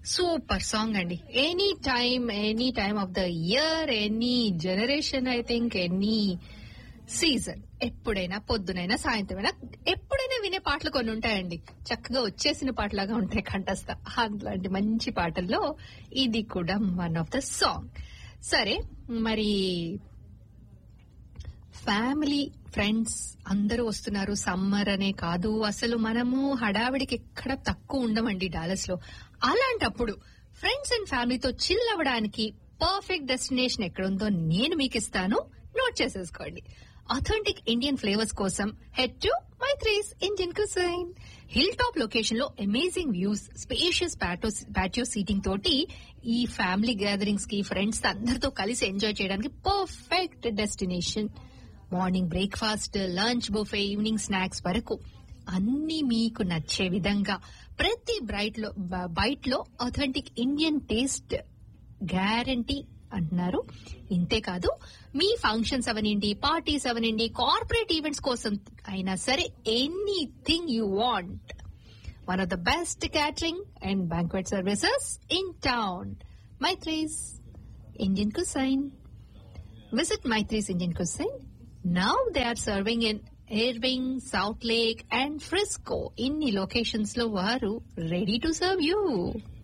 Super song అండి any time any time of the year any generation I think any season ఎప్పుడైనా పొద్దునైనా సాయంత్రమైనా ఎప్పుడైనా వినే పాటలు కొన్ని ఉంటాయండి చక్కగా వచ్చేసిన పాటలాగా ఉంటాయి కంటస్థ అలాంటి మంచి పాటల్లో ఇది కూడా వన్ ఆఫ్ ద సాంగ్ సరే మరి ఫ్యామిలీ ఫ్రెండ్స్ అందరూ వస్తున్నారు సమ్మర్ అనే కాదు అసలు మనము హడావిడికి ఎక్కడ తక్కువ ఉండమండి డాలస్ లో అలాంటప్పుడు ఫ్రెండ్స్ అండ్ ఫ్యామిలీతో చిల్ అవ్వడానికి పర్ఫెక్ట్ డెస్టినేషన్ ఎక్కడుందో నేను మీకు ఇస్తాను నోట్ చేసేసుకోండి అథెంటిక్ ఇండియన్ ఫ్లేవర్స్ కోసం head to Maitri's Indian cuisine hilltop location లో amazing views spacious patio seating తోటి ఈ ఫ్యామిలీ గ్యాదరింగ్స్ కి ఫ్రెండ్స్ అందరితో కలిసి ఎంజాయ్ చేయడానికి perfect destination morning breakfast lunch buffet evening snacks వరకు అన్ని మీకు నచ్చే విధంగా ప్రతి బ్రైట్ లో బైట్ లో అథెంటిక్ ఇండియన్ టేస్ట్ గ్యారంటీ అంటున్నారు ఇంతే కాదు మీ ఫంక్షన్స్ అవనండి పార్టీస్ అవనండి కార్పొరేట్ ఈవెంట్స్ కోసం అయినా సరే anything you want one of the best catering and banquet services in town Maitri's Indian cuisine Visit Maitri's Indian Cuisine. Now they are serving in Irving, South Lake and Frisco. ఇన్ని locations లో వారు ready to serve you